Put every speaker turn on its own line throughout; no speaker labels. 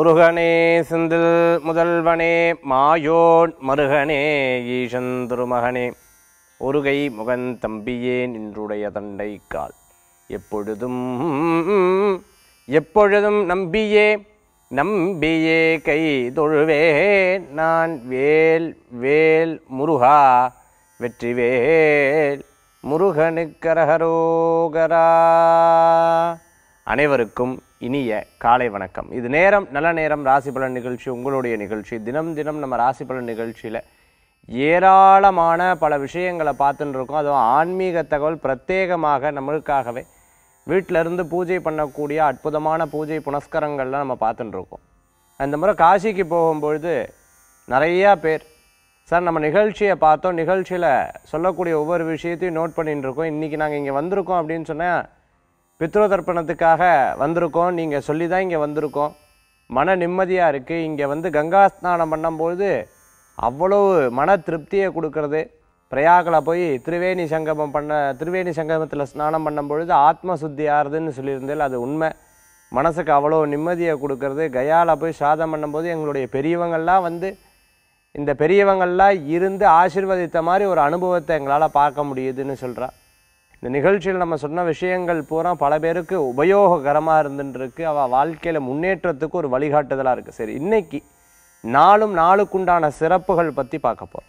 முருகனே செந்தில் முதல்வனே மாயோன் மருகனே ஈசன் திருமகனே ஒருகை முகன் தம்பியே நின்றுடைய தண்டை கால் எப்பொழுதும் எப்பொழுதும் நம்பியே நம்பியே கை தொழுவே நான் வேல் வேல் முருகா வெற்றிவேல் முருகனுக்கரகரோகரா அனைவருக்கும் இனிய காலை வணக்கம் இது நேரம் நல்ல நேரம் ராசி பலன் நிகழ்ச்சி உங்களுடைய நிகழ்ச்சி தினம் தினம் நம்ம ராசி பலன் நிகழ்ச்சியில் ஏராளமான பல விஷயங்களை பார்த்துட்டு இருக்கோம் அதுவும் ஆன்மீக தகவல் பிரத்யேகமாக நம்மளுக்காகவே வீட்டில இருந்து பூஜை பண்ணக்கூடிய அற்புதமான பூஜை புனஸ்கரங்கள்லாம் நம்ம பார்த்துட்டு இருக்கோம் அந்த முறை காசிக்கு போகும்பொழுது நிறையா பேர் சார் நம்ம நிகழ்ச்சியை பார்த்தோம் நிகழ்ச்சியில் சொல்லக்கூடிய ஒவ்வொரு விஷயத்தையும் நோட் பண்ணிட்டு இருக்கோம் இன்றைக்கி நாங்கள் இங்கே வந்திருக்கோம் அப்படின்னு சொன்னால் பித்ரு தர்ப்பணத்துக்காக வந்திருக்கோம் நீங்கள் சொல்லி தான் இங்கே வந்திருக்கோம் மன நிம்மதியாக இருக்குது இங்கே வந்து கங்கா ஸ்நானம் பண்ணும்பொழுது அவ்வளவு மன திருப்தியை கொடுக்கறது பிரயாகில் போய் திரிவேணி சங்கமம் பண்ண திரிவேணி சங்கமத்தில் ஸ்நானம் பண்ணும்பொழுது ஆத்ம சுத்தி ஆறுதுன்னு சொல்லியிருந்தேன் அது உண்மை மனசுக்கு அவ்வளோ நிம்மதியை கொடுக்கறது கயாவில் போய் சாதம் பண்ணும்போது எங்களுடைய பெரியவங்கள்லாம் வந்து இந்த பெரியவங்கள்லாம் இருந்து ஆசீர்வதித்த மாதிரி ஒரு அனுபவத்தை எங்களால் பார்க்க முடியுதுன்னு சொல்கிறா இந்த நிகழ்ச்சியில் நம்ம சொன்ன விஷயங்கள் பூரா பல பேருக்கு உபயோககரமாக இருந்துருக்கு அவள் வாழ்க்கையில் முன்னேற்றத்துக்கு ஒரு வழிகாட்டுதலாக இருக்குது சரி இன்னைக்கு நாளும் நாளுக்குண்டான சிறப்புகள் பற்றி பார்க்க போகிறோம்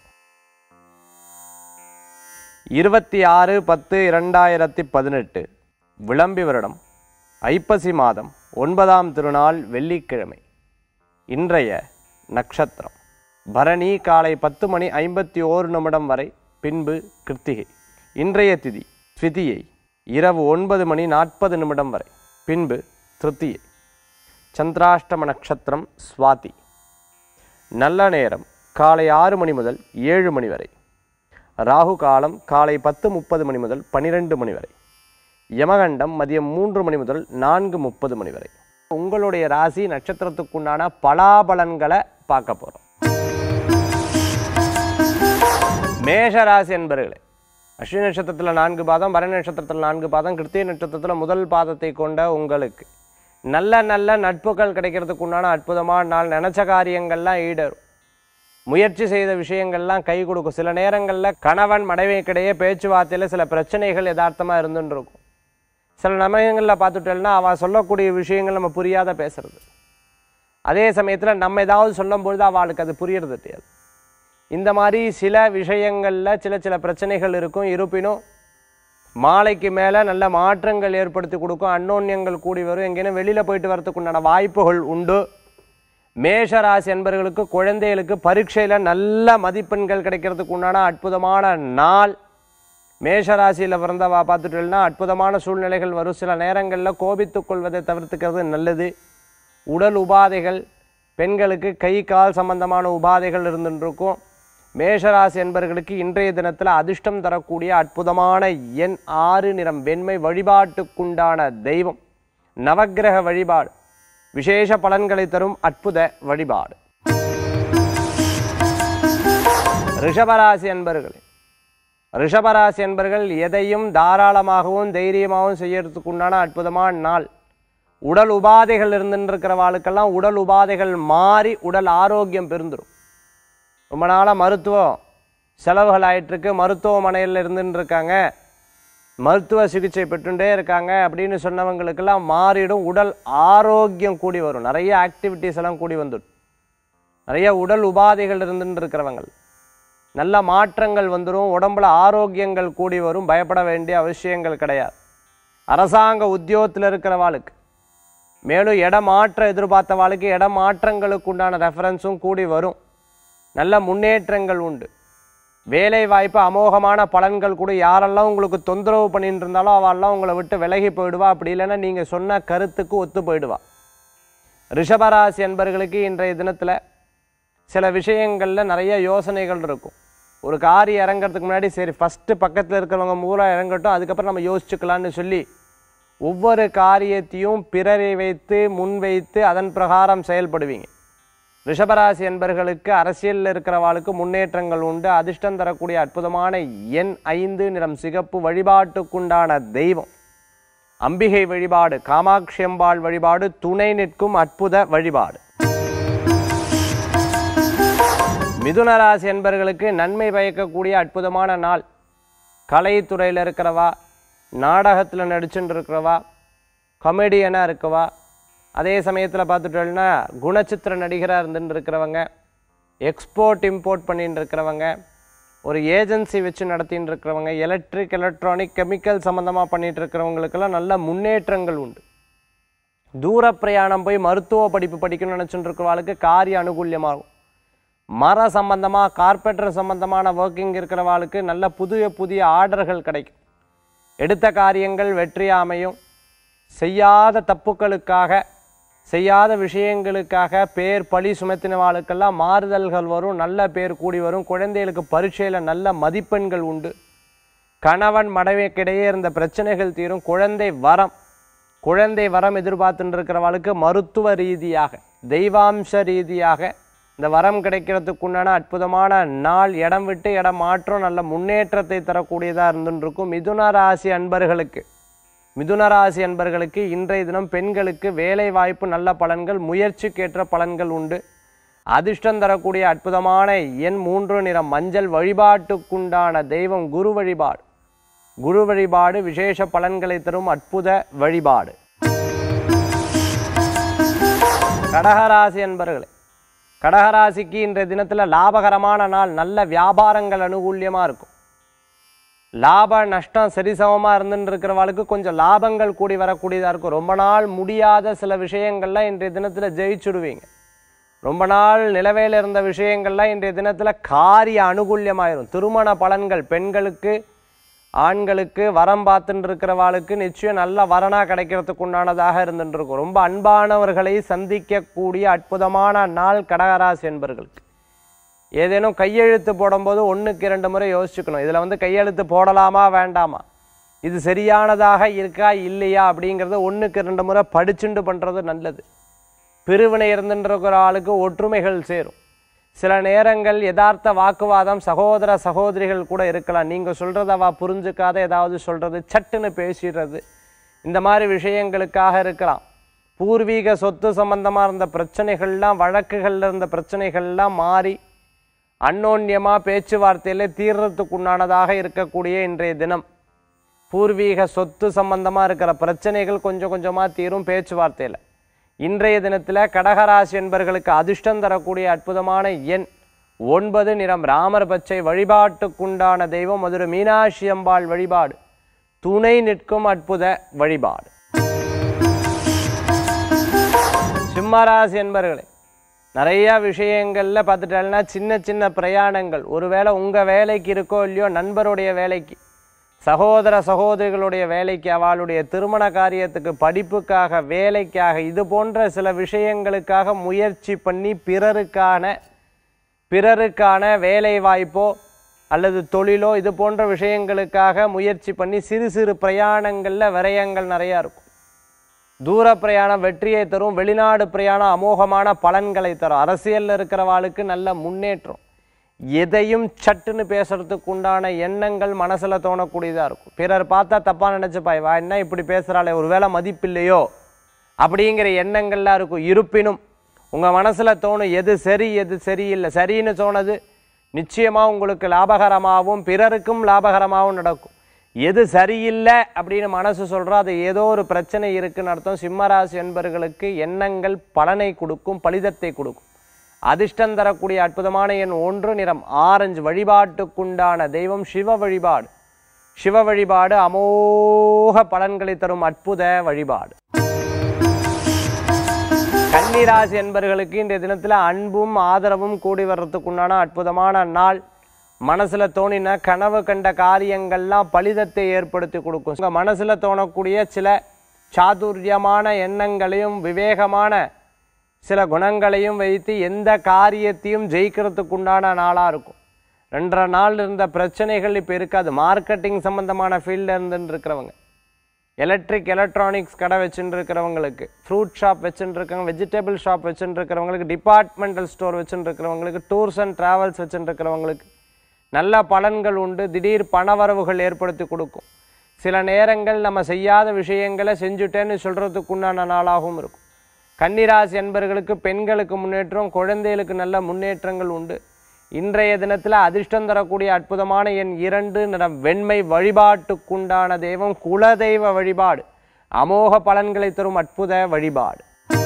இருபத்தி ஆறு பத்து இரண்டாயிரத்தி பதினெட்டு விளம்பி வருடம் ஐப்பசி மாதம் ஒன்பதாம் திருநாள் வெள்ளிக்கிழமை இன்றைய நட்சத்திரம் பரணி காலை பத்து மணி ஐம்பத்தி ஓரு நிமிடம் வரை பின்பு கிருத்திகை இன்றைய திதி ஸ்விதியை இரவு ஒன்பது மணி நாற்பது நிமிடம் வரை பின்பு திருத்தியை சந்திராஷ்டம நட்சத்திரம் சுவாதி நல்ல நேரம் காலை ஆறு மணி முதல் ஏழு மணி வரை ராகு காலம் காலை பத்து முப்பது மணி முதல் பனிரெண்டு மணி வரை யமகண்டம் மதியம் மூன்று மணி முதல் நான்கு முப்பது மணி வரை உங்களுடைய ராசி நட்சத்திரத்துக்குண்டான பலாபலன்களை பார்க்க போகிறோம் மேஷ ராசி என்பர்களே அஸ்வினி நட்சத்திரத்தில் நான்கு பாதம் பரணி நட்சத்திரத்தில் நான்கு பாதம் கிருத்திய நட்சத்திரத்தில் முதல் பாதத்தை கொண்ட உங்களுக்கு நல்ல நல்ல நட்புகள் கிடைக்கிறதுக்கு உண்டான அற்புதமான நாள் நினச்ச காரியங்கள்லாம் ஈடரும் முயற்சி செய்த விஷயங்கள்லாம் கை கொடுக்கும் சில நேரங்களில் கணவன் மனைவிக்கிடையே பேச்சுவார்த்தையில் சில பிரச்சனைகள் யதார்த்தமாக இருந்துன்னு இருக்கும் சில சமயங்களில் பார்த்துட்டோம்னா அவள் சொல்லக்கூடிய விஷயங்கள் நம்ம புரியாத பேசுறது அதே சமயத்தில் நம்ம ஏதாவது சொல்லும்பொழுது அவளுக்கு அது புரியறது தெரியாது இந்த மாதிரி சில விஷயங்களில் சில சில பிரச்சனைகள் இருக்கும் இருப்பினும் மாலைக்கு மேலே நல்ல மாற்றங்கள் ஏற்படுத்தி கொடுக்கும் அன்னோன்யங்கள் கூடி வரும் எங்கேயும் வெளியில் போயிட்டு வரதுக்கு உண்டான வாய்ப்புகள் உண்டு மேஷராசி என்பவர்களுக்கு குழந்தைகளுக்கு பரீட்சையில் நல்ல மதிப்பெண்கள் கிடைக்கிறதுக்கு உண்டான அற்புதமான நாள் மேஷராசியில் பிறந்தவா பார்த்துட்டோம்னா அற்புதமான சூழ்நிலைகள் வரும் சில நேரங்களில் கோபித்துக் கொள்வதை தவிர்த்துக்கிறது நல்லது உடல் உபாதைகள் பெண்களுக்கு கை கால் சம்பந்தமான உபாதைகள் இருந்துருக்கும் மேஷராசி என்பவர்களுக்கு இன்றைய தினத்தில் அதிர்ஷ்டம் தரக்கூடிய அற்புதமான எண் ஆறு நிறம் வெண்மை வழிபாட்டுக்குண்டான தெய்வம் நவக்கிரக வழிபாடு விசேஷ பலன்களை தரும் அற்புத வழிபாடு ரிஷபராசி என்பர்களே ரிஷபராசி என்பர்கள் எதையும் தாராளமாகவும் தைரியமாகவும் செய்யறதுக்கு உண்டான அற்புதமான நாள் உடல் உபாதைகள் இருந்துருக்கிறவாளுக்கெல்லாம் உடல் உபாதைகள் மாறி உடல் ஆரோக்கியம் பெருந்துடும் ரொம்ப நாளாக மருத்துவம் செலவுகள் ஆயிட்டிருக்கு மருத்துவமனையில் இருந்துன்னு இருக்காங்க மருத்துவ சிகிச்சை பெற்றுட்டே இருக்காங்க அப்படின்னு சொன்னவங்களுக்கெல்லாம் மாறிடும் உடல் ஆரோக்கியம் கூடி வரும் நிறைய ஆக்டிவிட்டீஸ் எல்லாம் கூடி வந்துடும் நிறைய உடல் உபாதைகள் இருந்துட்டு இருக்கிறவங்க நல்ல மாற்றங்கள் வந்துடும் உடம்புல ஆரோக்கியங்கள் கூடி வரும் பயப்பட வேண்டிய அவசியங்கள் கிடையாது அரசாங்க உத்தியோகத்தில் இருக்கிறவாளுக்கு மேலும் இடமாற்றம் எதிர்பார்த்தவாளுக்கு இடமாற்றங்களுக்கு உண்டான ரெஃபரன்ஸும் கூடி வரும் நல்ல முன்னேற்றங்கள் உண்டு வேலை வாய்ப்பு அமோகமான பலன்கள் கூட யாரெல்லாம் உங்களுக்கு தொந்தரவு பண்ணிட்டு இருந்தாலும் அவெல்லாம் உங்களை விட்டு விலகி போயிடுவா அப்படி இல்லைன்னா நீங்கள் சொன்ன கருத்துக்கு ஒத்து போயிடுவா ரிஷபராசி என்பர்களுக்கு இன்றைய தினத்தில் சில விஷயங்களில் நிறைய யோசனைகள் இருக்கும் ஒரு காரியம் இறங்குறதுக்கு முன்னாடி சரி ஃபஸ்ட்டு பக்கத்தில் இருக்கிறவங்க மூலம் இறங்கட்டும் அதுக்கப்புறம் நம்ம யோசிச்சுக்கலான்னு சொல்லி ஒவ்வொரு காரியத்தையும் பிறரை வைத்து முன்வைத்து அதன் பிரகாரம் செயல்படுவீங்க ரிஷபராசி என்பர்களுக்கு அரசியலில் இருக்கிறவாளுக்கு முன்னேற்றங்கள் உண்டு அதிர்ஷ்டம் தரக்கூடிய அற்புதமான எண் ஐந்து நிறம் சிகப்பு வழிபாட்டுக்குண்டான தெய்வம் அம்பிகை வழிபாடு காமாட்சி அம்பாள் வழிபாடு துணை நிற்கும் அற்புத வழிபாடு மிதுன ராசி என்பர்களுக்கு நன்மை பயக்கக்கூடிய அற்புதமான நாள் கலைத்துறையில் இருக்கிறவா நாடகத்தில் நடிச்சுட்டு இருக்கிறவா கமெடியனாக இருக்கவா அதே சமயத்தில் பார்த்துட்டோம்னா குணச்சித்திர நடிகராக இருந்துட்டு இருக்கிறவங்க எக்ஸ்போர்ட் இம்போர்ட் பண்ணிட்டு இருக்கிறவங்க ஒரு ஏஜென்சி வச்சு நடத்தின்னு இருக்கிறவங்க எலக்ட்ரிக் எலக்ட்ரானிக் கெமிக்கல் சம்மந்தமாக பண்ணிட்டு இருக்கிறவங்களுக்கெல்லாம் நல்ல முன்னேற்றங்கள் உண்டு தூர பிரயாணம் போய் மருத்துவ படிப்பு படிக்கணும்னு நினச்சிட்டு இருக்கிறவாளுக்கு காரிய அனுகூல்யமாகும் மர சம்பந்தமாக கார்பெண்டர் சம்பந்தமான ஒர்க்கிங் இருக்கிறவாளுக்கு நல்ல புதிய புதிய ஆர்டர்கள் கிடைக்கும் எடுத்த காரியங்கள் வெற்றியா அமையும் செய்யாத தப்புக்களுக்காக செய்யாத விஷயங்களுக்காக பேர் பழி சுமத்தினவாளுக்கெல்லாம் மாறுதல்கள் வரும் நல்ல பேர் கூடி வரும் குழந்தைகளுக்கு பரீட்சையில் நல்ல மதிப்பெண்கள் உண்டு கணவன் மனைவிக்கிடையே இருந்த பிரச்சனைகள் தீரும் குழந்தை வரம் குழந்தை வரம் எதிர்பார்த்துட்டு இருக்கிறவளுக்கு மருத்துவ ரீதியாக தெய்வாம்ச ரீதியாக இந்த வரம் கிடைக்கிறதுக்குண்டான அற்புதமான நாள் இடம் விட்டு இடம் மாற்றம் நல்ல முன்னேற்றத்தை தரக்கூடியதாக இருந்துட்டு இருக்கும் மிதுன ராசி அன்பர்களுக்கு மிதுன ராசி அன்பர்களுக்கு இன்றைய தினம் பெண்களுக்கு வேலை வாய்ப்பு நல்ல பலன்கள் முயற்சிக்கேற்ற பலன்கள் உண்டு அதிர்ஷ்டம் தரக்கூடிய அற்புதமான எண் மூன்று நிறம் மஞ்சள் வழிபாட்டுக்குண்டான தெய்வம் குரு வழிபாடு குரு வழிபாடு விசேஷ பலன்களை தரும் அற்புத வழிபாடு கடகராசி அன்பர்களே கடகராசிக்கு இன்றைய தினத்தில் லாபகரமான நாள் நல்ல வியாபாரங்கள் அனுகூல்யமாக இருக்கும் லாப நஷ்டம் சரிசமமாக இருந்துட்டு இருக்கிறவளுக்கு கொஞ்சம் லாபங்கள் கூடி வரக்கூடியதாக இருக்கும் ரொம்ப நாள் முடியாத சில விஷயங்கள்லாம் இன்றைய தினத்தில் ஜெயிச்சுடுவீங்க ரொம்ப நாள் நிலவையில் இருந்த விஷயங்கள்லாம் இன்றைய தினத்தில் காரிய அனுகூல்யமாயிரும் திருமண பலன்கள் பெண்களுக்கு ஆண்களுக்கு வரம் பார்த்துட்டு இருக்கிறவாளுக்கு நிச்சயம் நல்ல வரனா கிடைக்கிறதுக்கு உண்டானதாக இருந்துட்டு இருக்கும் ரொம்ப அன்பானவர்களை சந்திக்கக்கூடிய அற்புதமான நாள் கடகராசி என்பர்களுக்கு ஏதேனும் கையெழுத்து போடும்போது ஒன்றுக்கு இரண்டு முறை யோசிச்சுக்கணும் இதில் வந்து கையெழுத்து போடலாமா வேண்டாமா இது சரியானதாக இருக்கா இல்லையா அப்படிங்கிறத ஒன்றுக்கு இரண்டு முறை படிச்சுண்டு பண்ணுறது நல்லது பிரிவினை இருந்துன்ற ஆளுக்கு ஒற்றுமைகள் சேரும் சில நேரங்கள் யதார்த்த வாக்குவாதம் சகோதர சகோதரிகள் கூட இருக்கலாம் நீங்கள் சொல்கிறத அவ புரிஞ்சுக்காத ஏதாவது சொல்கிறது சட்டுன்னு பேசிடுறது இந்த மாதிரி விஷயங்களுக்காக இருக்கலாம் பூர்வீக சொத்து சம்பந்தமாக இருந்த பிரச்சனைகள்லாம் வழக்குகளில் இருந்த பிரச்சனைகள்லாம் மாறி அன்னோன்யமாக பேச்சுவார்த்தையில் தீர்றதுக்குண்டானதாக இருக்கக்கூடிய இன்றைய தினம் பூர்வீக சொத்து சம்பந்தமாக இருக்கிற பிரச்சனைகள் கொஞ்சம் கொஞ்சமாக தீரும் பேச்சுவார்த்தையில் இன்றைய தினத்தில் கடகராசி என்பர்களுக்கு அதிர்ஷ்டம் தரக்கூடிய அற்புதமான எண் ஒன்பது நிறம் ராமர் பச்சை வழிபாட்டுக்குண்டான தெய்வம் மதுரை மீனாட்சி அம்பாள் வழிபாடு துணை நிற்கும் அற்புத வழிபாடு சிம்மராசி என்பர்களே நிறைய விஷயங்கள்ல பார்த்துட்டேன்னா சின்ன சின்ன பிரயாணங்கள் ஒருவேளை உங்க வேலைக்கு இருக்கோ இல்லையோ நண்பருடைய வேலைக்கு சகோதர சகோதரிகளுடைய வேலைக்கு அவளுடைய திருமண காரியத்துக்கு படிப்புக்காக வேலைக்காக இது போன்ற சில விஷயங்களுக்காக முயற்சி பண்ணி பிறருக்கான பிறருக்கான வேலை வாய்ப்போ அல்லது தொழிலோ இது போன்ற விஷயங்களுக்காக முயற்சி பண்ணி சிறு சிறு பிரயாணங்களில் விரயங்கள் நிறையா இருக்கும் தூர பிரயாணம் வெற்றியை தரும் வெளிநாடு பிரயாணம் அமோகமான பலன்களை தரும் அரசியலில் இருக்கிறவாளுக்கு நல்ல முன்னேற்றம் எதையும் சட்டுன்னு பேசுறதுக்கு உண்டான எண்ணங்கள் மனசுல தோணக்கூடியதா இருக்கும் பிறர் பார்த்தா தப்பா நினைச்சுப்பா வா என்ன இப்படி பேசுறாளே ஒருவேளை மதிப்பில்லையோ அப்படிங்கிற எண்ணங்கள்லாம் இருக்கும் இருப்பினும் உங்க மனசுல தோணும் எது சரி எது சரியில்லை சரின்னு தோணுது நிச்சயமா உங்களுக்கு லாபகரமாகவும் பிறருக்கும் லாபகரமாகவும் நடக்கும் எது சரியில்லை அப்படின்னு மனசு சொல்றோ அது ஏதோ ஒரு பிரச்சனை இருக்குன்னு அர்த்தம் சிம்மராசி என்பர்களுக்கு எண்ணங்கள் பலனை கொடுக்கும் பலிதத்தை கொடுக்கும் அதிர்ஷ்டம் தரக்கூடிய அற்புதமான எண் ஒன்று நிறம் ஆரஞ்சு வழிபாட்டுக்குண்டான தெய்வம் சிவ வழிபாடு சிவ வழிபாடு அமோக பலன்களை தரும் அற்புத வழிபாடு கன்னிராசி என்பர்களுக்கு இன்றைய தினத்தில் அன்பும் ஆதரவும் கூடி வர்றதுக்குண்டான அற்புதமான நாள் மனசுல தோணின கனவு கண்ட காரியங்கள்லாம் பலிதத்தை ஏற்படுத்தி கொடுக்கும் உங்க மனசுல தோணக்கூடிய சில சாதுரியமான எண்ணங்களையும் விவேகமான சில குணங்களையும் வைத்து எந்த காரியத்தையும் ஜெயிக்கிறதுக்குண்டான நாளாக இருக்கும் ரெண்டரை நாள் இருந்த பிரச்சனைகள் இப்போ இருக்காது மார்க்கெட்டிங் சம்பந்தமான ஃபீல்டில் இருந்துன்னு இருக்கிறவங்க எலக்ட்ரிக் எலக்ட்ரானிக்ஸ் கடை வச்சுட்டு இருக்கிறவங்களுக்கு ஃப்ரூட் ஷாப் வச்சுட்டு இருக்கவங்க வெஜிடபிள் ஷாப் வச்சுட்டு இருக்கிறவங்களுக்கு டிபார்ட்மெண்டல் ஸ்டோர் வச்சுட்டு இருக்கிறவங்களுக்கு டூர்ஸ் அண்ட் ட்ராவல்ஸ் வச்சுட்டு இருக்கிறவங்களுக்கு நல்ல பலன்கள் உண்டு திடீர் பணவரவுகள் ஏற்படுத்தி கொடுக்கும் சில நேரங்கள் நம்ம செய்யாத விஷயங்களை செஞ்சுட்டேன்னு சொல்கிறதுக்குண்டான நாளாகவும் இருக்கும் கன்னிராசி என்பர்களுக்கு பெண்களுக்கு முன்னேற்றம் குழந்தைகளுக்கு நல்ல முன்னேற்றங்கள் உண்டு இன்றைய தினத்தில் அதிர்ஷ்டம் தரக்கூடிய அற்புதமான எண் இரண்டு நிறம் வெண்மை வழிபாட்டுக்குண்டான தெய்வம் குலதெய்வ வழிபாடு அமோக பலன்களை தரும் அற்புத வழிபாடு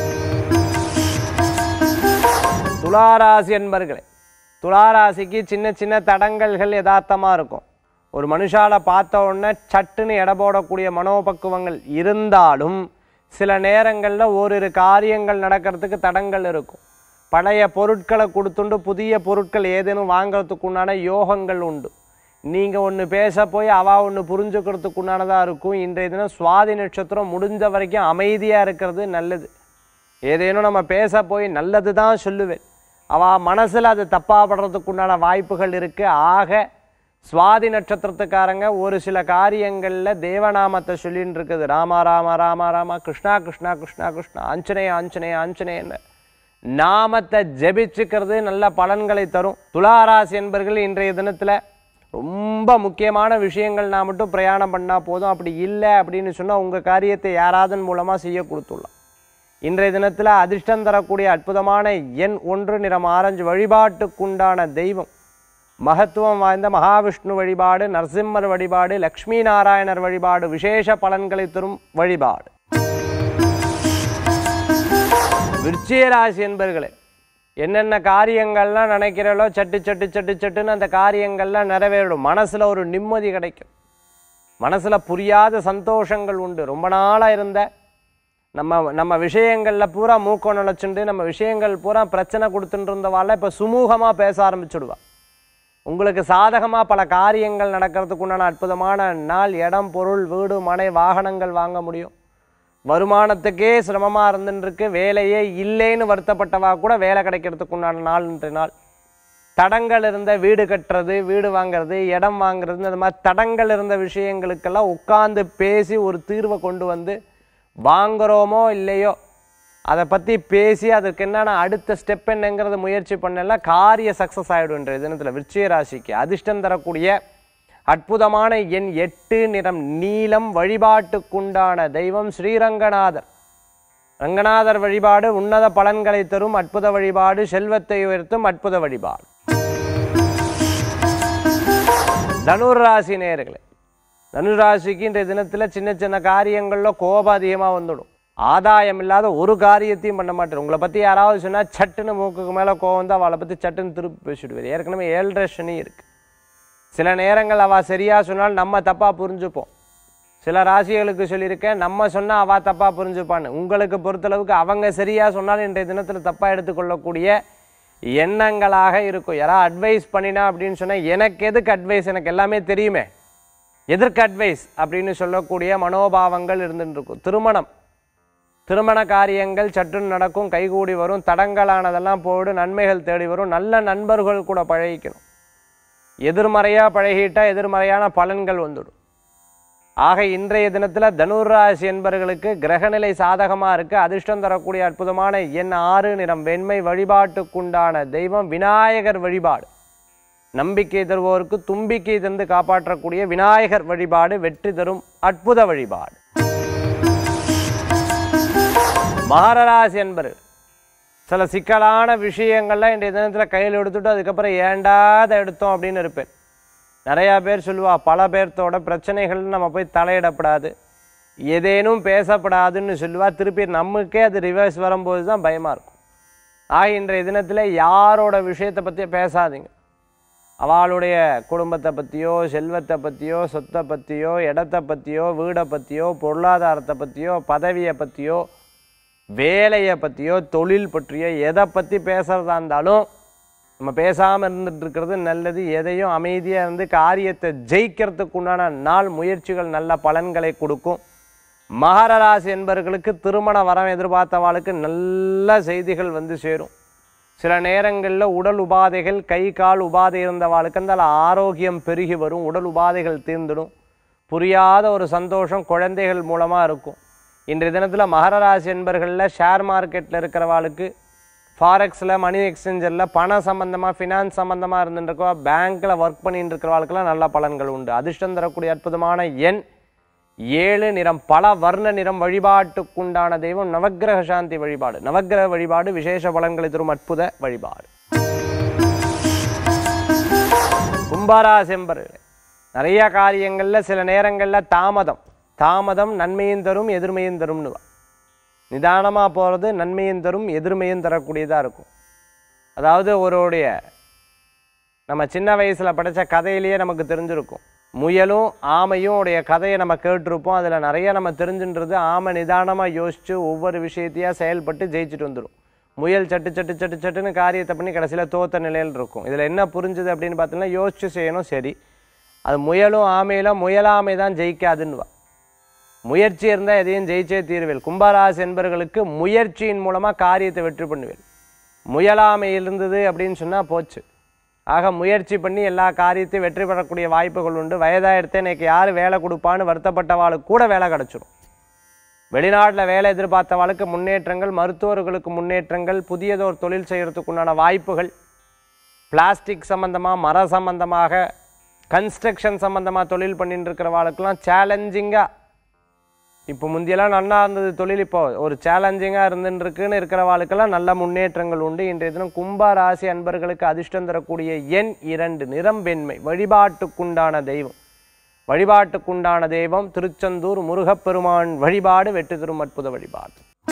துளாராசி என்பர்களே துளாராசிக்கு சின்ன சின்ன தடங்கல்கள் யதார்த்தமாக இருக்கும் ஒரு மனுஷால பார்த்த உடனே சட்டுன்னு எடை போடக்கூடிய மனோபக்குவங்கள் இருந்தாலும் சில நேரங்களில் ஓரிரு காரியங்கள் நடக்கிறதுக்கு தடங்கள் இருக்கும் பழைய பொருட்களை கொடுத்துண்டு புதிய பொருட்கள் ஏதேனும் வாங்குறதுக்கு உண்டான யோகங்கள் உண்டு நீங்கள் ஒன்று பேச போய் அவா ஒன்று புரிஞ்சுக்கிறதுக்கு உண்டானதாக இருக்கும் இன்றைய தினம் சுவாதி நட்சத்திரம் முடிஞ்ச வரைக்கும் அமைதியாக இருக்கிறது நல்லது ஏதேனும் நம்ம பேச போய் நல்லது தான் சொல்லுவேன் அவள் மனசில் அது தப்பாக படுறதுக்கு உண்டான வாய்ப்புகள் இருக்குது ஆக சுவாதி நட்சத்திரத்துக்காரங்க ஒரு சில காரியங்களில் தேவநாமத்தை சொல்லின்னு இருக்குது ராமா ராமா ராமா ராமா கிருஷ்ணா கிருஷ்ணா கிருஷ்ணா கிருஷ்ணா ஆஞ்சநேய ஆஞ்சநேய ஆஞ்சநேயன்னு நாமத்தை ஜெபிச்சுக்கிறது நல்ல பலன்களை தரும் துளாராசி என்பர்கள் இன்றைய தினத்தில் ரொம்ப முக்கியமான விஷயங்கள் நான் மட்டும் பிரயாணம் பண்ணால் போதும் அப்படி இல்லை அப்படின்னு சொன்னால் உங்கள் காரியத்தை யாராதன் மூலமாக செய்ய கொடுத்துடலாம் இன்றைய தினத்தில் அதிர்ஷ்டம் தரக்கூடிய அற்புதமான எண் ஒன்று நிறம் ஆரஞ்சு வழிபாட்டுக்குண்டான தெய்வம் மகத்துவம் வாய்ந்த மகாவிஷ்ணு வழிபாடு நரசிம்மர் வழிபாடு லக்ஷ்மி நாராயணர் வழிபாடு விசேஷ பலன்களை தரும் வழிபாடு விருச்சிக ராசி என்பர்களே என்னென்ன காரியங்கள்லாம் நினைக்கிறீங்களோ சட்டு சட்டு சட்டு சட்டுன்னு அந்த காரியங்கள்லாம் நிறைவேறும் மனசில் ஒரு நிம்மதி கிடைக்கும் மனசில் புரியாத சந்தோஷங்கள் உண்டு ரொம்ப நாளாக இருந்த நம்ம நம்ம விஷயங்களில் பூரா மூக்கம் நுழைச்சுண்டு நம்ம விஷயங்கள் பூரா பிரச்சனை கொடுத்துட்டு இருந்தவாள் இப்போ சுமூகமாக பேச ஆரம்பிச்சுடுவா உங்களுக்கு சாதகமாக பல காரியங்கள் நடக்கிறதுக்கு உண்டான அற்புதமான நாள் இடம் பொருள் வீடு மனை வாகனங்கள் வாங்க முடியும் வருமானத்துக்கே சிரமமாக இருந்துருக்கு வேலையே இல்லைன்னு வருத்தப்பட்டவா கூட வேலை கிடைக்கிறதுக்கு உண்டான நாள் இன்றைய நாள் தடங்கள் இருந்த வீடு கட்டுறது வீடு வாங்குறது இடம் வாங்குறது இந்த மாதிரி தடங்கள் இருந்த விஷயங்களுக்கெல்லாம் உட்கார்ந்து பேசி ஒரு தீர்வை கொண்டு வந்து வாங்குறோமோ இல்லையோ அதை பற்றி பேசி அதற்கு என்னென்ன அடுத்த ஸ்டெப் என்னங்கிறத முயற்சி பண்ணல காரிய சக்ஸஸ் ஆகிடும் இன்றைய தினத்தில் விருச்சிக ராசிக்கு அதிர்ஷ்டம் தரக்கூடிய அற்புதமான எண் எட்டு நிறம் நீலம் வழிபாட்டுக்குண்டான தெய்வம் ஸ்ரீரங்கநாதர் ரங்கநாதர் வழிபாடு உன்னத பலன்களை தரும் அற்புத வழிபாடு செல்வத்தை உயர்த்தும் அற்புத வழிபாடு தனுர் ராசி நேயர்களே தனுர் ராசிக்கு இன்றைய தினத்தில் சின்ன சின்ன காரியங்களில் கோபம் அதிகமாக வந்துடும் ஆதாயம் இல்லாத ஒரு காரியத்தையும் பண்ண மாட்டேன் உங்களை பற்றி யாராவது சொன்னால் சட்டுன்னு மூக்குக்கு மேலே கோவம் வந்து அவளை பற்றி சட்டுன்னு திருப்பி பேசிடுவார் ஏற்கனவே ஏழரை சனி இருக்கு சில நேரங்கள் அவள் சரியாக சொன்னால் நம்ம தப்பாக புரிஞ்சுப்போம் சில ராசிகளுக்கு சொல்லியிருக்கேன் நம்ம சொன்னால் அவள் தப்பாக புரிஞ்சுப்பான்னு உங்களுக்கு பொறுத்தளவுக்கு அவங்க சரியாக சொன்னாலும் இன்றைய தினத்தில் தப்பாக எடுத்துக்கொள்ளக்கூடிய எண்ணங்களாக இருக்கும் யாராவது அட்வைஸ் பண்ணினா அப்படின்னு சொன்னால் எனக்கு எதுக்கு அட்வைஸ் எனக்கு எல்லாமே தெரியுமே எதற்கு அட்வைஸ் அப்படின்னு சொல்லக்கூடிய மனோபாவங்கள் இருந்துட்டு இருக்கும் திருமணம் திருமண காரியங்கள் சற்றுன்னு நடக்கும் கைகூடி வரும் தடங்கலானதெல்லாம் போடு நன்மைகள் தேடி வரும் நல்ல நண்பர்கள் கூட பழகிக்கணும் எதிர்மறையாக பழகிட்டா எதிர்மறையான பலன்கள் வந்துடும் ஆக இன்றைய தினத்தில் தனுர் ராசி என்பவர்களுக்கு கிரகநிலை சாதகமாக இருக்கு அதிர்ஷ்டம் தரக்கூடிய அற்புதமான எண் ஆறு நிறம் வெண்மை வழிபாட்டுக்குண்டான தெய்வம் விநாயகர் வழிபாடு நம்பிக்கை தருவோருக்கு தும்பிக்கை தந்து காப்பாற்றக்கூடிய விநாயகர் வழிபாடு வெற்றி தரும் அற்புத வழிபாடு மகரராசி என்பது சில சிக்கலான விஷயங்கள்லாம் இன்றைய தினத்தில் கையில் எடுத்துட்டு அதுக்கப்புறம் ஏண்டா அதை எடுத்தோம் அப்படின்னு இருப்பேன் நிறையா பேர் சொல்லுவா பல பேர்த்தோட பிரச்சனைகள் நம்ம போய் தலையிடப்படாது ஏதேனும் பேசப்படாதுன்னு சொல்லுவா திருப்பி நமக்கே அது ரிவர்ஸ் வரும்போது தான் பயமாக இருக்கும் ஆக இன்றைய தினத்தில் யாரோட விஷயத்தை பற்றி பேசாதீங்க அவளுடைய குடும்பத்தை பற்றியோ செல்வத்தை பற்றியோ சொத்தை பற்றியோ இடத்தை பற்றியோ வீடை பற்றியோ பொருளாதாரத்தை பற்றியோ பதவியை பற்றியோ வேலையை பற்றியோ தொழில் பற்றியோ எதை பற்றி பேசுகிறதா இருந்தாலும் நம்ம பேசாமல் இருந்துட்டு இருக்கிறது நல்லது எதையும் அமைதியாக இருந்து காரியத்தை ஜெயிக்கிறதுக்கு உண்டான நாள் முயற்சிகள் நல்ல பலன்களை கொடுக்கும் மகர ராசி என்பவர்களுக்கு திருமண வரம் எதிர்பார்த்தவாளுக்கு நல்ல செய்திகள் வந்து சேரும் சில நேரங்களில் உடல் உபாதைகள் கை கால் உபாதை இருந்தவாளுக்கு அந்த ஆரோக்கியம் பெருகி வரும் உடல் உபாதைகள் தீர்ந்துடும் புரியாத ஒரு சந்தோஷம் குழந்தைகள் மூலமாக இருக்கும் இன்றைய தினத்தில் மகர ராசி என்பர்களில் ஷேர் மார்க்கெட்டில் இருக்கிறவாளுக்கு ஃபாரெக்ஸில் மணி எக்ஸ்சேஞ்சரில் பண சம்பந்தமாக ஃபினான்ஸ் சம்பந்தமாக இருந்துருக்கவா பேங்க்கில் ஒர்க் பண்ணிட்டு இருக்கிறவாளுக்கெல்லாம் நல்ல பலன்கள் உண்டு அதிர்ஷ்டம் தரக்கூடிய அற்புதமான எண் ஏழு நிறம் பல வர்ண நிறம் வழிபாட்டுக்குண்டான தெய்வம் நவக்கிரக சாந்தி வழிபாடு நவக்கிரக வழிபாடு விசேஷ பலன்களை தரும் அற்புத வழிபாடு கும்பராசி என்பர்களே நிறைய காரியங்களில் சில நேரங்களில் தாமதம் தாமதம் நன்மையும் தரும் எதிர்மையும் தரும்னு வா. நிதானமா போகிறது நன்மையும் தரும் எதிர்மையும் தரக்கூடியதாக இருக்கும் அதாவது ஒருடைய நம்ம சின்ன வயசுல படிச்ச கதையிலேயே நமக்கு தெரிஞ்சிருக்கும் முயலும் ஆமையும் உடைய கதையை நம்ம கேட்டிருப்போம் அதில் நிறைய நம்ம தெரிஞ்சுன்றது ஆமை நிதானமாக யோசித்து ஒவ்வொரு விஷயத்தையா செயல்பட்டு ஜெயிச்சுட்டு வந்துடும் முயல் சட்டு சட்டு சட்டு சட்டுன்னு காரியத்தை பண்ணி கடைசியில் தோத்த நிலையில் இருக்கும் இதில் என்ன புரிஞ்சுது அப்படின்னு பார்த்தீங்கன்னா யோசிச்சு செய்யணும் சரி அது முயலும் ஆமையிலும் முயலாமை தான் ஜெயிக்காதுன்னு வா முயற்சி இருந்தால் எதையும் ஜெயிச்சே தீர்வேல் கும்பராசி என்பவர்களுக்கு முயற்சியின் மூலமாக காரியத்தை வெற்றி பண்ணுவேன் முயலாமை இருந்தது அப்படின்னு சொன்னால் போச்சு ஆக முயற்சி பண்ணி எல்லா காரியத்தையும் வெற்றி பெறக்கூடிய வாய்ப்புகள் உண்டு வயதாயிரத்தே இன்னைக்கு யார் வேலை கொடுப்பான்னு வருத்தப்பட்டவாளுக்கு கூட வேலை கிடச்சிரும் வெளிநாட்டில் வேலை எதிர்பார்த்தவாளுக்கு முன்னேற்றங்கள் மருத்துவர்களுக்கு முன்னேற்றங்கள் புதியதோர் தொழில் செய்கிறதுக்கு உண்டான வாய்ப்புகள் பிளாஸ்டிக் சம்பந்தமாக மர சம்பந்தமாக கன்ஸ்ட்ரக்ஷன் சம்பந்தமாக தொழில் பண்ணிட்டு இருக்கிறவாளுக்கெல்லாம் சேலஞ்சிங்காக இப்போ முந்தியெல்லாம் நல்லா இருந்தது தொழில் இப்போ ஒரு சேலஞ்சிங்காக இருந்துட்டு இருக்குன்னு இருக்கிறவாளுக்கெல்லாம் நல்ல முன்னேற்றங்கள் உண்டு இன்றைய தினம் கும்ப ராசி அன்பர்களுக்கு அதிர்ஷ்டம் தரக்கூடிய எண் இரண்டு நிறம் வெண்மை வழிபாட்டுக்குண்டான தெய்வம் வழிபாட்டுக்குண்டான தெய்வம் திருச்செந்தூர் முருகப்பெருமான் வழிபாடு வெற்றி தரும் அற்புத வழிபாடு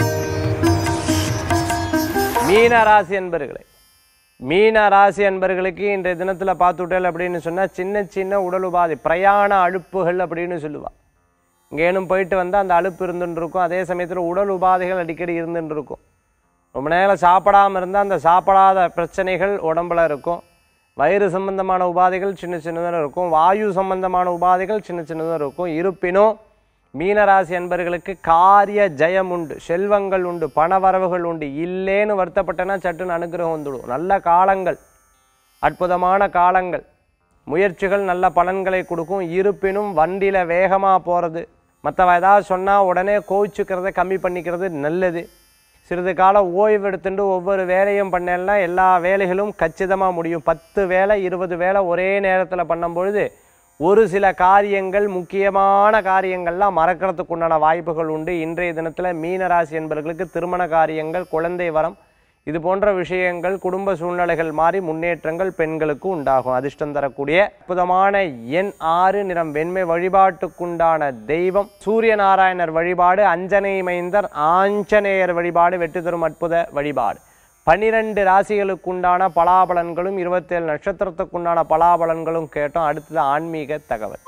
மீன ராசி அன்பர்களே மீன ராசி அன்பர்களுக்கு இன்றைய தினத்தில் பார்த்துட்டல் அப்படின்னு சொன்னால் சின்ன சின்ன உடல் உபாதை பிரயாண அழுப்புகள் அப்படின்னு சொல்லுவா இங்கேனும் போயிட்டு வந்தால் அந்த அலுப்பு இருந்துட்டு இருக்கும் அதே சமயத்தில் உடல் உபாதைகள் அடிக்கடி இருந்துட்டு இருக்கும் ரொம்ப நேரம் சாப்பிடாம இருந்தால் அந்த சாப்பிடாத பிரச்சனைகள் உடம்புல இருக்கும் வயிறு சம்பந்தமான உபாதைகள் சின்ன சின்னதாக இருக்கும் வாயு சம்பந்தமான உபாதைகள் சின்ன சின்னதாக இருக்கும் இருப்பினும் மீனராசி என்பர்களுக்கு காரிய ஜெயம் உண்டு செல்வங்கள் உண்டு பணவரவுகள் உண்டு இல்லேன்னு வருத்தப்பட்டனா சட்டுன்னு அனுகிரகம் வந்துடும் நல்ல காலங்கள் அற்புதமான காலங்கள் முயற்சிகள் நல்ல பலன்களை கொடுக்கும் இருப்பினும் வண்டியில் வேகமாக போகிறது மற்றவ ஏதாவது சொன்னால் உடனே கோவிச்சுக்கிறத கம்மி பண்ணிக்கிறது நல்லது சிறிது காலம் ஓய்வு எடுத்துட்டு ஒவ்வொரு வேலையும் பண்ணேன்னா எல்லா வேலைகளும் கச்சிதமாக முடியும் பத்து வேலை இருபது வேலை ஒரே நேரத்தில் பண்ணும் பொழுது ஒரு சில காரியங்கள் முக்கியமான காரியங்கள்லாம் மறக்கிறதுக்கு உண்டான வாய்ப்புகள் உண்டு இன்றைய தினத்தில் மீனராசி என்பவர்களுக்கு திருமண காரியங்கள் குழந்தை வரம் இது போன்ற விஷயங்கள் குடும்ப சூழ்நிலைகள் மாறி முன்னேற்றங்கள் பெண்களுக்கு உண்டாகும் அதிர்ஷ்டம் தரக்கூடிய அற்புதமான எண் ஆறு நிறம் வெண்மை வழிபாட்டுக்குண்டான தெய்வம் சூரிய நாராயணர் வழிபாடு அஞ்சனை மைந்தர் ஆஞ்சநேயர் வழிபாடு வெற்றி தரும் அற்புத வழிபாடு பன்னிரண்டு ராசிகளுக்குண்டான பலாபலன்களும் இருபத்தேழு நட்சத்திரத்துக்குண்டான பலாபலன்களும் கேட்டோம் அடுத்தது ஆன்மீக தகவல்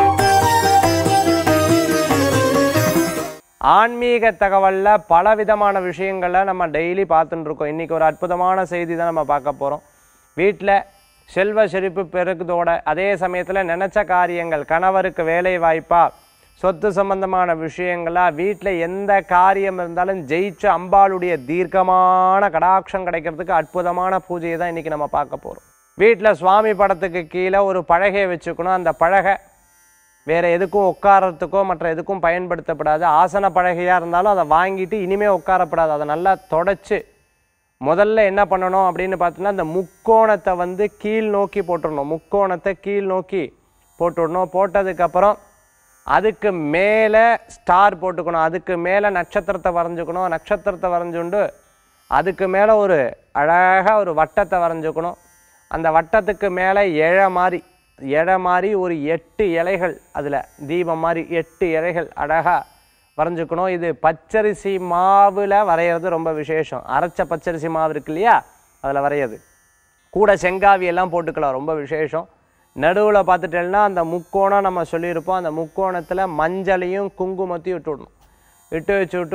ஆன்மீக தகவல்ல பல விதமான விஷயங்களை நம்ம டெய்லி பார்த்துட்டு இருக்கோம் இன்னைக்கு ஒரு அற்புதமான செய்தி தான் நம்ம பார்க்க போறோம் வீட்டில் செல்வ செழிப்பு பெருக்குதோட அதே சமயத்தில் நினைச்ச காரியங்கள் கணவருக்கு வேலை வாய்ப்பா சொத்து சம்பந்தமான விஷயங்களா வீட்டில் எந்த காரியம் இருந்தாலும் ஜெயிச்சு அம்பாளுடைய தீர்க்கமான கடாட்சம் கிடைக்கிறதுக்கு அற்புதமான பூஜையை தான் இன்னைக்கு நம்ம பார்க்க போறோம் வீட்டில் சுவாமி படத்துக்கு கீழே ஒரு பலகையை வச்சுக்கணும் அந்த பலகை வேற எதுக்கும் உட்காரத்துக்கோ மற்ற எதுக்கும் பயன்படுத்தப்படாது ஆசன பலகையாக இருந்தாலும் அதை வாங்கிட்டு இனிமே உட்காரப்படாது அதை நல்லா தொடச்சு முதல்ல என்ன பண்ணணும் அப்படின்னு பார்த்தீங்கன்னா அந்த முக்கோணத்தை வந்து கீழ் நோக்கி போட்டுடணும் முக்கோணத்தை கீழ் நோக்கி போட்டுடணும் போட்டதுக்கப்புறம் அதுக்கு மேலே ஸ்டார் போட்டுக்கணும் அதுக்கு மேலே நட்சத்திரத்தை வரைஞ்சுக்கணும் நட்சத்திரத்தை வரைஞ்சுண்டு அதுக்கு மேலே ஒரு அழகாக ஒரு வட்டத்தை வரைஞ்சுக்கணும் அந்த வட்டத்துக்கு மேலே இழை மாதிரி இழை மாதிரி ஒரு எட்டு இலைகள் அதில் தீபம் மாதிரி எட்டு இலைகள் அழகாக வரைஞ்சுக்கணும் இது பச்சரிசி மாவில் வரைகிறது ரொம்ப விசேஷம் அரைச்ச பச்சரிசி மாவு இருக்கு இல்லையா அதில் வரையாது கூட செங்காவி எல்லாம் போட்டுக்கலாம் ரொம்ப விசேஷம் நடுவில் பார்த்துட்டேன்னா அந்த முக்கோணம் நம்ம சொல்லியிருப்போம் அந்த முக்கோணத்தில் மஞ்சளையும் குங்குமத்தையும் விட்டு விடணும் விட்டு வச்சு விட்டு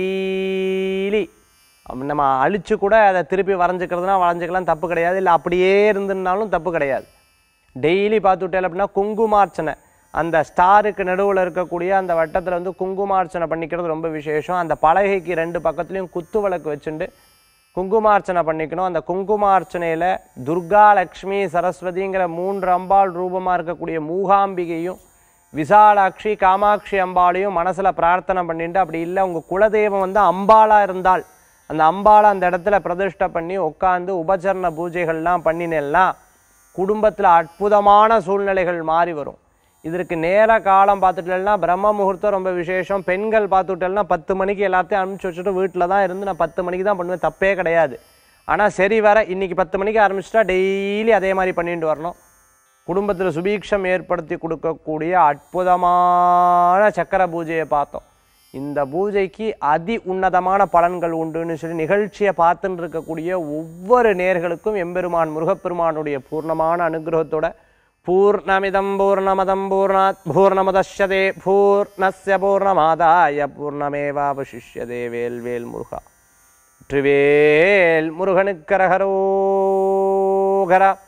டெய்லி நம்ம அழிச்சு கூட அதை திருப்பி வரைஞ்சிக்கிறதுனா வரைஞ்சிக்கலாம் தப்பு கிடையாது இல்லை அப்படியே இருந்துனாலும் தப்பு கிடையாது டெய்லி பார்த்துட்டேன் அப்படின்னா குங்குமார்ச்சனை அந்த ஸ்டாருக்கு நடுவில் இருக்கக்கூடிய அந்த வட்டத்தில் வந்து குங்குமார்ச்சனை பண்ணிக்கிறது ரொம்ப விசேஷம் அந்த பலகைக்கு ரெண்டு பக்கத்துலேயும் குத்து விளக்கு வச்சுட்டு குங்குமார்ச்சனை பண்ணிக்கணும் அந்த குங்குமார்ச்சனையில் துர்கா லக்ஷ்மி சரஸ்வதிங்கிற மூன்று அம்பாள் ரூபமாக இருக்கக்கூடிய மூகாம்பிகையும் விசாலாட்சி காமாட்சி அம்பாளையும் மனசில் பிரார்த்தனை பண்ணிட்டு அப்படி இல்லை உங்கள் குலதெய்வம் வந்து அம்பாளாக இருந்தால் அந்த அம்பாளை அந்த இடத்துல பிரதிஷ்டை பண்ணி உட்காந்து உபச்சரண பூஜைகள்லாம் பண்ணினேன்னா குடும்பத்தில் அற்புதமான சூழ்நிலைகள் மாறி வரும் இதற்கு நேர காலம் பார்த்துட்டேன்னா பிரம்ம முகூர்த்தம் ரொம்ப விசேஷம் பெண்கள் பார்த்துட்டேன்னா பத்து மணிக்கு எல்லாத்தையும் அனுப்பிச்சு வச்சுட்டு வீட்டில் தான் இருந்து நான் பத்து மணிக்கு தான் பண்ணுவேன் தப்பே கிடையாது ஆனால் சரி வர இன்னைக்கு பத்து மணிக்கு ஆரம்பிச்சிட்டா டெய்லி அதே மாதிரி பண்ணிட்டு வரணும் குடும்பத்தில் சுபீக்ஷம் ஏற்படுத்தி கொடுக்கக்கூடிய அற்புதமான சக்கர பூஜையை பார்த்தோம் இந்த பூஜைக்கு அதி உன்னதமான பலன்கள் உண்டுன்னு சொல்லி நிகழ்ச்சியை பார்த்துட்டு இருக்கக்கூடிய ஒவ்வொரு நேர்களுக்கும் எம்பெருமான் முருகப்பெருமானுடைய பூர்ணமான அனுகிரகத்தோட பூர்ணமிதம் பூர்ணமதம் பூர்ணாத் பூர்ணமுதஷ்யதே பூர்ணஸ்ய பூர்ணமாதாய பூர்ணமேவாவசிஷ்யதே வேல் வேல் முருகா வெற்றிவேல் முருகனுக்கரகரோகரா